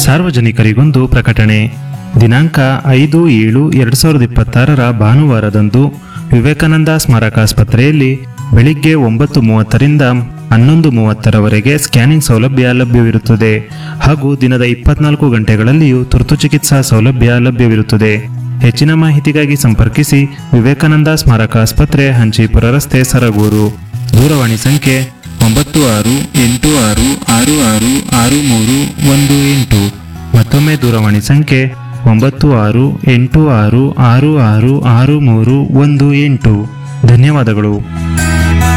ಸಾರ್ವಜನಿಕರಿಗೊಂದು ಪ್ರಕಟಣೆ ದಿನಾಂಕ ಐದು ಏಳು ಎರಡು ಸಾವಿರದ ಇಪ್ಪತ್ತಾರರ ಭಾನುವಾರದಂದು ವಿವೇಕಾನಂದ ಸ್ಮಾರಕಾಸ್ಪತ್ರೆಯಲ್ಲಿ ಬೆಳಿಗ್ಗೆ ಒಂಬತ್ತು ಮೂವತ್ತರಿಂದ ಹನ್ನೊಂದು ಮೂವತ್ತರವರೆಗೆ ಸ್ಕ್ಯಾನಿಂಗ್ ಸೌಲಭ್ಯ ಲಭ್ಯವಿರುತ್ತದೆ ಹಾಗೂ ದಿನದ ಇಪ್ಪತ್ನಾಲ್ಕು ಗಂಟೆಗಳಲ್ಲಿಯೂ ತುರ್ತು ಚಿಕಿತ್ಸಾ ಸೌಲಭ್ಯ ಲಭ್ಯವಿರುತ್ತದೆ ಹೆಚ್ಚಿನ ಮಾಹಿತಿಗಾಗಿ ಸಂಪರ್ಕಿಸಿ ವಿವೇಕಾನಂದ ಸ್ಮಾರಕ ಆಸ್ಪತ್ರೆ ಹಂಚಿಪುರ ರಸ್ತೆ ಸರಗೂರು ದೂರವಾಣಿ ಸಂಖ್ಯೆ ಒಂಬತ್ತು ಆರು ಎಂಟು ಆರು ಆರು ಆರು ಆರು ಮೂರು ಒಂದು ಎಂಟು ಮತ್ತೊಮ್ಮೆ ದೂರವಾಣಿ ಸಂಖ್ಯೆ ಒಂಬತ್ತು ಆರು ಎಂಟು ಆರು ಆರು ಆರು ಆರು ಮೂರು ಒಂದು ಎಂಟು ಧನ್ಯವಾದಗಳು